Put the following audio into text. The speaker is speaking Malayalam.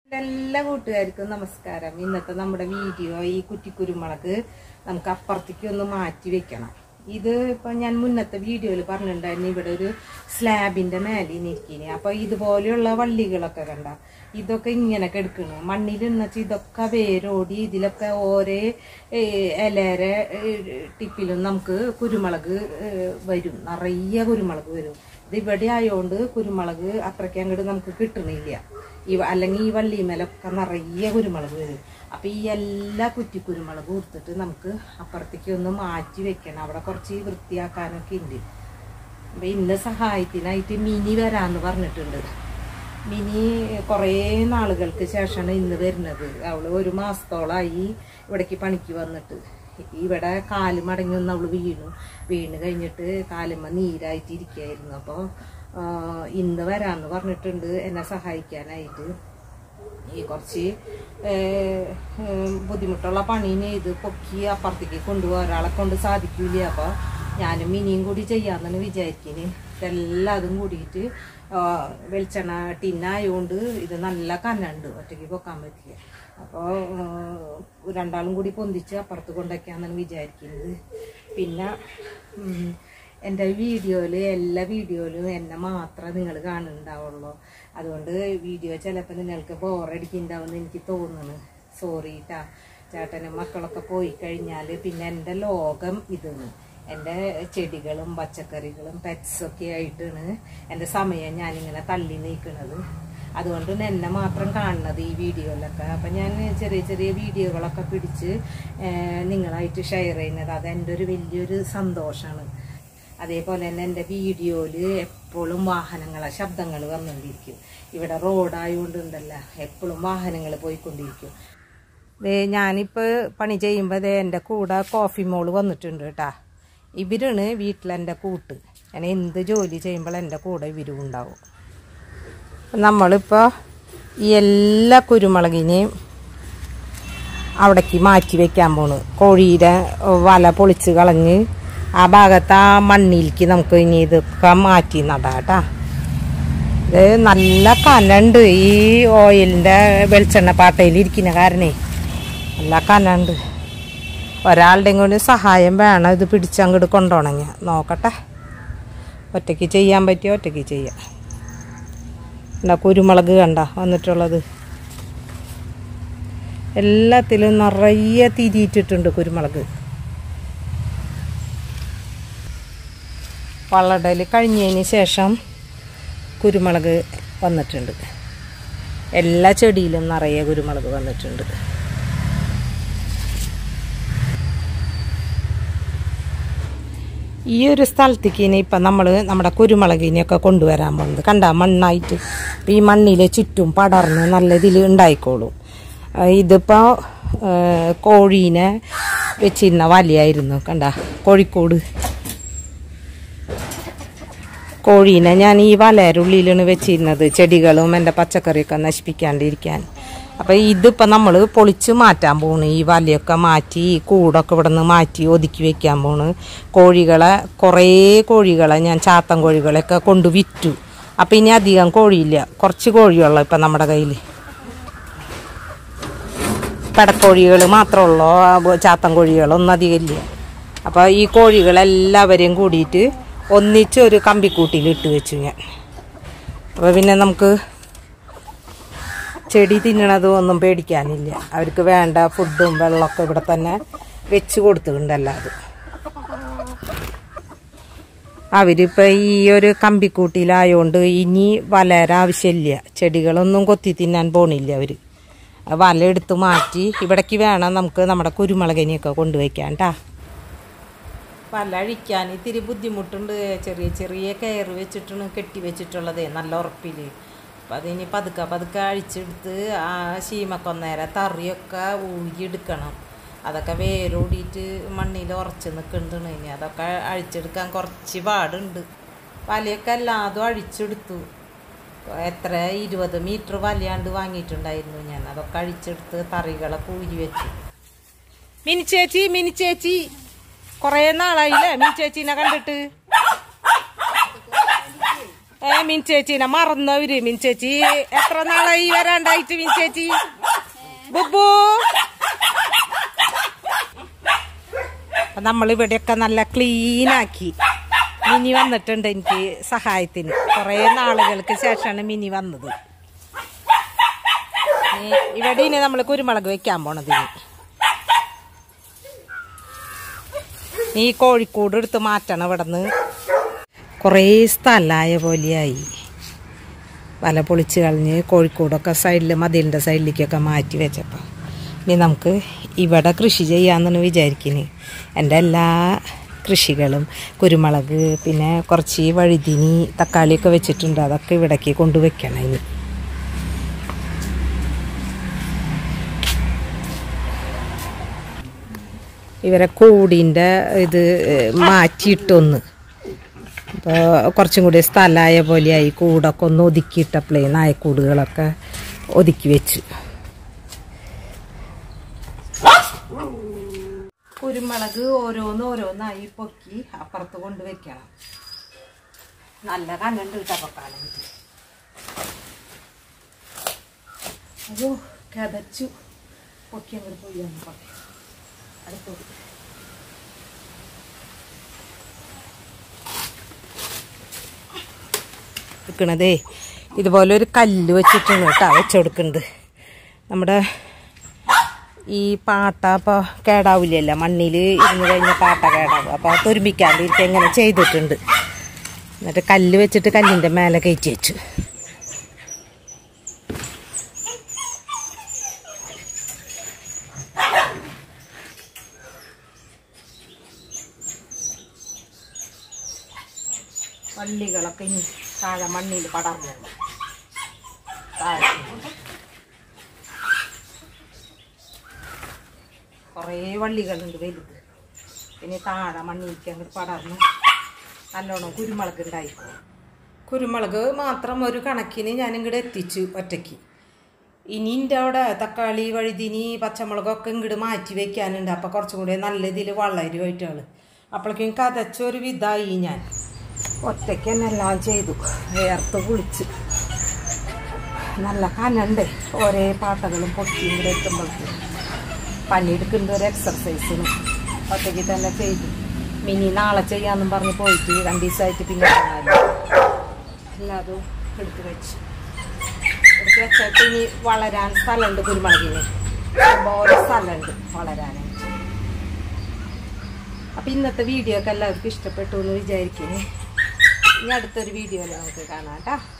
എല്ലാ കൂട്ടുകാർക്കും നമസ്കാരം ഇന്നത്തെ നമ്മുടെ വീഡിയോ ഈ കുറ്റിക്കുരുമുളക് നമുക്ക് അപ്പുറത്തേക്ക് ഒന്ന് മാറ്റി വെക്കണം ഇത് ഇപ്പൊ ഞാൻ മുന്നത്തെ വീഡിയോയിൽ പറഞ്ഞിട്ടുണ്ടായിരുന്നു ഇവിടെ ഒരു സ്ലാബിന്റെ മേലെ ഇരിക്കിനി അപ്പൊ ഇതുപോലെയുള്ള വള്ളികളൊക്കെ കണ്ട ഇതൊക്കെ ഇങ്ങനെ കിടക്കണ് മണ്ണിൽ എന്നുവെച്ചാൽ ഇതൊക്കെ വേരോടി ഇതിലൊക്കെ ഓരോ ഇലേരെ ടിപ്പിലും നമുക്ക് കുരുമുളക് ഏ, വരും നിറയെ കുരുമുളക് വരും ഇത് ഇവിടെ ആയതുകൊണ്ട് കുരുമുളക് അത്രയ്ക്ക് അങ്ങോട്ട് നമുക്ക് കിട്ടണില്ല ഈ വ- അല്ലെങ്കിൽ ഈ വള്ളിമേലൊക്കെ നിറയെ കുരുമുളക് വരും അപ്പൊ ഈ എല്ലാ കുറ്റി കുരുമുളക് കൊടുത്തിട്ട് നമുക്ക് അപ്പുറത്തേക്ക് ഒന്ന് മാറ്റി വെക്കണം അവിടെ കുറച്ച് വൃത്തിയാക്കാനൊക്കെ ഉണ്ട് അപ്പൊ ഇന്ന് സഹായത്തിനായിട്ട് മിനി വരാന്ന് പറഞ്ഞിട്ടുണ്ട് മിനി കുറേ നാളുകൾക്ക് ശേഷമാണ് ഇന്ന് വരുന്നത് അവള് ഒരു മാസത്തോളമായി ഇവിടേക്ക് പണിക്ക് വന്നിട്ട് ഇവിടെ കാല് മടങ്ങി ഒന്ന് അവള് വീണു വീണ് കഴിഞ്ഞിട്ട് കാലുമ്മ നീരായിട്ട് ഇരിക്കുകയായിരുന്നു അപ്പോൾ ഇന്ന് വരാന്ന് പറഞ്ഞിട്ടുണ്ട് എന്നെ സഹായിക്കാനായിട്ട് ഈ കുറച്ച് ഏഹ്, ഏഹ്, ബുദ്ധിമുട്ടുള്ള പണീനെ ഇത് പൊക്കി അപ്പുറത്തേക്ക് കൊണ്ടുപോകാൻ ഒരാളെ കൊണ്ട് സാധിക്കൂല അപ്പോൾ ഞാനും മിനിയും കൂടി ചെയ്യാന്നാണ് വിചാരിക്കിന് ഇതെല്ലാം അതും കൂടിയിട്ട് ആ, വെളിച്ചെണ്ണ ടിന്നായതുകൊണ്ട് ഇത് നല്ല കന്നുണ്ട് ഒറ്റയ്ക്ക് പൊക്കാൻ പറ്റില്ല അപ്പോൾ രണ്ടാളും കൂടി പൊന്തിച്ച് അപ്പുറത്ത് കൊണ്ടൊക്കെയാണെന്നാണ് വിചാരിക്കുന്നത് പിന്നെ ഉം, എൻ്റെ വീഡിയോയിൽ എല്ലാ വീഡിയോയിലും എന്നെ മാത്രമേ നിങ്ങൾ കാണുന്നുണ്ടാവുള്ളൂ അതുകൊണ്ട് വീഡിയോ ചിലപ്പോൾ നിങ്ങൾക്ക് ബോറടിക്കുന്നുണ്ടാവുമെന്ന് എനിക്ക് തോന്നുന്നു സോറി ട്ടാ ചേട്ടനും മക്കളൊക്കെ പോയി കഴിഞ്ഞാൽ പിന്നെ എൻ്റെ ലോകം ഇതാണ് എൻ്റെ ചെടികളും പച്ചക്കറികളും പെറ്റ്സൊക്കെ ആയിട്ടാണ് എൻ്റെ സമയം ഞാനിങ്ങനെ തള്ളി നീക്കണത് അതുകൊണ്ട് എന്നെ മാത്രം കാണുന്നത് ഈ വീഡിയോയിലൊക്കെ അപ്പം ഞാൻ ചെറിയ ചെറിയ വീഡിയോകളൊക്കെ പിടിച്ച് ഏഹ്, നിങ്ങളായിട്ട് ഷെയർ ചെയ്യുന്നത് അത് എൻ്റെ ഒരു വലിയൊരു സന്തോഷമാണ് അതേപോലെ തന്നെ എൻ്റെ വീഡിയോയിൽ എപ്പോഴും വാഹനങ്ങളെ ശബ്ദങ്ങൾ വന്നുകൊണ്ടിരിക്കും ഇവിടെ റോഡായതുകൊണ്ടുണ്ടല്ല എപ്പോഴും വാഹനങ്ങൾ പോയിക്കൊണ്ടിരിക്കും ദേ ഞാനിപ്പോൾ പണി ചെയ്യുമ്പോൾ ദേ എൻ്റെ കൂടെ കോഫി മോള് വന്നിട്ടുണ്ട് കേട്ടാ ഇവരാണ് വീട്ടിലെൻ്റെ കൂട്ട് ഞാൻ എന്ത് ജോലി ചെയ്യുമ്പോൾ എൻ്റെ കൂടെ ഇവരും ഉണ്ടാവും നമ്മളിപ്പോൾ ഈ എല്ലാ കുരുമുളകിനെയും അവിടേക്ക് മാറ്റി വെക്കാൻ പോണ് കോഴിയുടെ വല പൊളിച്ച് കളഞ്ഞ് ആ ഭാഗത്ത് ആ മണ്ണിലേക്ക് നമുക്ക് ഇനി ഇതൊക്കെ മാറ്റി നടാം കേട്ടാ ഇത് നല്ല കനുണ്ട് ഈ ഓയിലിൻ്റെ വെളിച്ചെണ്ണ പാട്ടയിൽ ഇരിക്കുന്ന കാരണേ നല്ല കനുണ്ട് ഒരാളുടെ കൂടി സഹായം വേണം ഇത് പിടിച്ചങ്ങോട്ട് കൊണ്ടുപോകണമെങ്കിൽ നോക്കട്ടെ ഒറ്റയ്ക്ക് ചെയ്യാൻ പറ്റിയോ ഒറ്റയ്ക്ക് ചെയ്യാം എന്താ കുരുമുളക് കണ്ട വന്നിട്ടുള്ളത് എല്ലാത്തിലും നിറയെ തിരിയിട്ടിട്ടുണ്ട് കുരുമുളക് വളടൽ കഴിഞ്ഞതിന് ശേഷം കുരുമുളക് വന്നിട്ടുണ്ട് എല്ലാ ചെടിയിലും നിറയെ കുരുമുളക് വന്നിട്ടുണ്ട് ഈ ഒരു സ്ഥലത്തേക്ക് ഇനി ഇപ്പം നമ്മൾ നമ്മുടെ കുരുമുളകിനെയൊക്കെ കൊണ്ടുവരാൻ പോകുന്നത് കണ്ട മണ്ണായിട്ട് ഇപ്പം ഈ മണ്ണിലെ ചുറ്റും പടർന്ന് നല്ല ഇതിൽ ഉണ്ടായിക്കോളും ആ, ഇതിപ്പോൾ ആ, കോഴീനെ വെച്ചിരുന്ന വലയായിരുന്നു കണ്ട കോഴിക്കോട് കോഴീനെ ഞാൻ ഈ വലയുടെ ഉള്ളിലാണ് വെച്ചിരുന്നത് ചെടികളും എൻ്റെ പച്ചക്കറിയൊക്കെ നശിപ്പിക്കാണ്ടിരിക്കാൻ അപ്പം ഇതിപ്പോൾ നമ്മൾ പൊളിച്ച് മാറ്റാൻ പോണ് ഈ വലയൊക്കെ മാറ്റി ഈ കൂടൊക്കെ ഇവിടെ നിന്ന് മാറ്റി ഒതുക്കി വെക്കാൻ പോണ് കോഴികളെ കുറേ കോഴികളെ ഞാൻ ചാത്തൻ കോഴികളെയൊക്കെ കൊണ്ട് വിറ്റു അപ്പം ഇനി അധികം കോഴിയില്ല കുറച്ച് കോഴിയുള്ളൂ ഇപ്പം നമ്മുടെ കയ്യിൽ പെടക്കോഴികൾ മാത്രമേ ഉള്ളൂ ആ ബ- ചാത്തൻ കോഴികളൊന്നും അധികം ഇല്ല അപ്പോൾ ഈ കോഴികളെല്ലാവരെയും കൂടിയിട്ട് ഒന്നിച്ച് ഒരു കമ്പിക്കൂട്ടിൽ ഇട്ട് വെച്ചു ഞാൻ അപ്പോൾ പിന്നെ നമുക്ക് ചെടി തിന്നണതും ഒന്നും പേടിക്കാനില്ല അവർക്ക് വേണ്ട ഫുഡും വെള്ളമൊക്കെ ഇവിടെ തന്നെ വെച്ച് കൊടുത്തിട്ടുണ്ടല്ലോ അത് അവരിപ്പോൾ ഈ ഒരു കമ്പിക്കൂട്ടിലായോണ്ട് ഇനി വലര ആവശ്യമില്ല ചെടികളൊന്നും കൊത്തി തിന്നാൻ പോണില്ല അവർ വല എടുത്ത് മാറ്റി ഇവിടേക്ക് വേണം നമുക്ക് നമ്മുടെ കുരുമുളകിനെയൊക്കെ കൊണ്ടുവയ്ക്കാൻ കേട്ടാ വല അഴിക്കാൻ ഇത്തിരി ബുദ്ധിമുട്ടുണ്ട് ചെറിയ ചെറിയ കയറ് വെച്ചിട്ടാണ് കെട്ടി വെച്ചിട്ടുള്ളത് നല്ല ഉറപ്പിൽ അപ്പം അതിനി പതുക്കെ പതുക്കെ അഴിച്ചെടുത്ത് ആ ശീമക്കൊന്നേര തറിയൊക്കെ ഊരിയെടുക്കണം അതൊക്കെ വേരോടിയിട്ട് മണ്ണിൽ ഉറച്ച് നിൽക്കുന്നുണ്ട് ഇനി അതൊക്കെ അഴിച്ചെടുക്കാൻ കുറച്ച് പാടുണ്ട് വലയൊക്കെ എല്ലാതും അഴിച്ചെടുത്തു എത്ര ഇരുപത് മീറ്റർ വലയാണ്ട് വാങ്ങിയിട്ടുണ്ടായിരുന്നു ഞാൻ അതൊക്കെ അഴിച്ചെടുത്ത് തറികളൊക്കെ ഊരി വെച്ചു മിനി ചേച്ചി മിനി ചേച്ചി കൊറേ നാളായില്ലേ മിനി ചേച്ചീനെ കണ്ടിട്ട് ഏ മിൻ ചേച്ചീനെ മറന്നവര് മിൻ ചേച്ചി എത്ര നാളായി വരാണ്ടായിട്ട് മിൻ ചേച്ചി ബുബു അപ്പൊ നമ്മളിവിടെയൊക്കെ നല്ല ക്ലീൻ ആക്കി മിനി വന്നിട്ടുണ്ട് എനിക്ക് സഹായത്തിന് കുറെ നാളുകൾക്ക് ശേഷമാണ് മിനി വന്നത് ഇനി ഇവിടെ ഇനി നമ്മൾ കുരുമുളക് വെക്കാൻ പോണത് ഇനി ഈ കോഴിക്കോട് എടുത്ത് മാറ്റണം ഇവിടെ നിന്ന് കുറേ സ്ഥലമായ പോലെയായി വല പൊളിച്ച് കളഞ്ഞ് കോഴിക്കോടൊക്കെ സൈഡിൽ മതിലിൻ്റെ സൈഡിലേക്കൊക്കെ മാറ്റി വെച്ചപ്പോൾ ഇനി നമുക്ക് ഇവിടെ കൃഷി ചെയ്യാമെന്നാണ് വിചാരിക്കുന്നത് എൻ്റെ എല്ലാ കൃഷികളും കുരുമുളക് പിന്നെ കുറച്ച് വഴുതിനി തക്കാളിയൊക്കെ വെച്ചിട്ടുണ്ട് അതൊക്കെ ഇവിടേക്ക് കൊണ്ടുവയ്ക്കണം ഇനി ഇവരെ കൂടിൻ്റെ ഇത് മാറ്റിയിട്ടൊന്ന് അപ്പോൾ കുറച്ചും കൂടി സ്ഥലമായ പോലെയായി കൂടൊക്കെ ഒന്ന് ഒതുക്കിയിട്ടപ്പോഴേ നായക്കൂടുകളൊക്കെ ഒതുക്കി വെച്ചു കുരുമുളക് ഓരോന്ന് ഓരോന്നായി പൊക്കി അപ്പുറത്ത് കൊണ്ട് വെക്കണം നല്ല കണ്ണുണ്ട് കിട്ടപ്പൊക്കാലം അയ്യോ കതച്ചു പൊക്കി അങ്ങോട്ട് പോയി പറയാം അടുത്തോട്ട് വെക്കണതേ ഇതുപോലെ ഒരു കല്ല് വെച്ചിട്ടാണ് കേട്ടോ വെച്ച് കൊടുക്കുന്നത് നമ്മുടെ ഈ പാട്ട അപ്പോൾ കേടാവില്ലല്ലോ മണ്ണിൽ ഇരുന്ന് കഴിഞ്ഞ പാട്ട കേടാവും അപ്പോൾ അത് തുരുമ്പിക്കാണ്ടിരിക്കും ഇങ്ങനെ ചെയ്തിട്ടുണ്ട് എന്നിട്ട് കല്ല് വെച്ചിട്ട് കല്ലിൻ്റെ മേലെ കയറ്റി വെച്ചു വള്ളികളൊക്കെ ഇനി താഴെ മണ്ണിൽ പടർന്നു താഴെ കുറേ വള്ളികളുണ്ട് വലുത് പിന്നെ താഴെ മണ്ണിലേക്ക് അങ്ങോട്ട് പടർന്ന് നല്ലോണം കുരുമുളക് ഉണ്ടായിക്കോ കുരുമുളക് മാത്രം ഒരു കണക്കിന് ഞാൻ ഇങ്ങോട്ട് എത്തിച്ചു ഒറ്റയ്ക്ക് ഇനി എൻ്റെ അവിടെ തക്കാളി വഴുതിനി പച്ചമുളകൊക്കെ ഇങ്ങോട്ട് മാറ്റി വെക്കാനുണ്ട് അപ്പോൾ കുറച്ചും കൂടി നല്ല ഇതിൽ വളരുമായിട്ടാണ് അപ്പോഴേക്കും കതച്ചൊരു വിധായി ഞാൻ ഒറ്റയ്ക്ക് തന്നെ എല്ലാം ചെയ്തു വേർത്ത് കുളിച്ച് നല്ല കനുണ്ട് ഓരോ പാട്ടകളും പൊട്ടി ഇവിടെ എത്തുമ്പോഴേക്കും പണിയെടുക്കേണ്ട ഒരു എക്സർസൈസിന് ഒറ്റയ്ക്ക് തന്നെ ചെയ്തു മിനി നാളെ ചെയ്യാന്നും പറഞ്ഞ് പോയിട്ട് രണ്ട് ദിവസമായിട്ട് പിന്നെ കാണാനില്ല. എല്ലാതും എടുത്ത് വെച്ചു എടുത്ത് വെച്ചിട്ട് ഇനി വളരാൻ സ്ഥലമുണ്ട് കുരുമുളകിന് ഇഷ്ടംപോലെ സ്ഥലമുണ്ട് വളരാനായിട്ട് അപ്പം ഇന്നത്തെ വീഡിയോ ഒക്കെ എല്ലാവർക്കും ഇഷ്ടപ്പെട്ടു എന്ന് വിചാരിക്കുന്നു ഇനി അടുത്തൊരു വീഡിയോയിൽ നമുക്ക് കാണാം കേട്ടോ